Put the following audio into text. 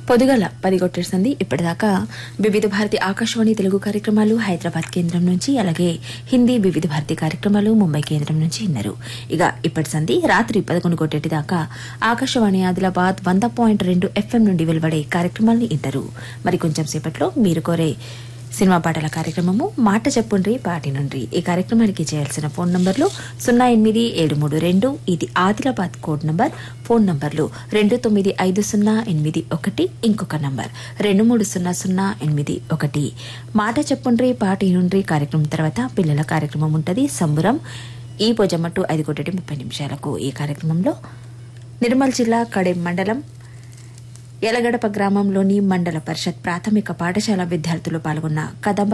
పొదుగల పది కొట్టేసింది ఇప్పటిదాకా వివిధ భారతి ఆకాశవాణి తెలుగు కార్యక్రమాలు హైదరాబాద్ కేంద్రం నుంచి అలాగే హిందీ వివిధ భారతి కార్యక్రమాలు ముంబై కేంద్రం నుంచి విన్నారు ఇక ఇప్పటి సంధి రాత్రి పదకొండు కొట్టేటి దాకా ఆకాశవాణి ఆదిలాబాద్ వంద పాయింట్ రెండు ఎఫ్ఎం నుండి వెలువడే కార్యక్రమాల్ని ఇంటారు మరి కొంచెం సేపట్లో మీరు కోరే సినిమా పాటల కార్యక్రమము మాట చెప్పుండ్రి పాటి నుండ్రి ఈ కార్యక్రమానికి చేయాల్సిన ఫోన్ నంబర్లు సున్నా ఎనిమిది ఏడు మూడు రెండు ఇది ఆదిలాబాద్ కోడ్ నంబర్ ఫోన్ నంబర్లు రెండు తొమ్మిది ఐదు సున్నా ఎనిమిది ఒకటి ఇంకొక నంబర్ రెండు మూడు సున్నా సున్నా ఎనిమిది ఒకటి మాట చెప్పుండ్రి పాటి నుండ్రి కార్యక్రమం తర్వాత పిల్లల కార్యక్రమం ఉంటుంది సంబురం ఈ పొజమట్టు ఐదు కొట్టటి ముప్పై నిమిషాలకు ఈ కార్యక్రమంలో నిర్మల్ జిల్లా కడెం మండలం యలగడప గ్రామంలోని మండల పరిషత్ ప్రాథమిక పాఠశాల విద్యార్థులు పాల్గొన్న కదంబ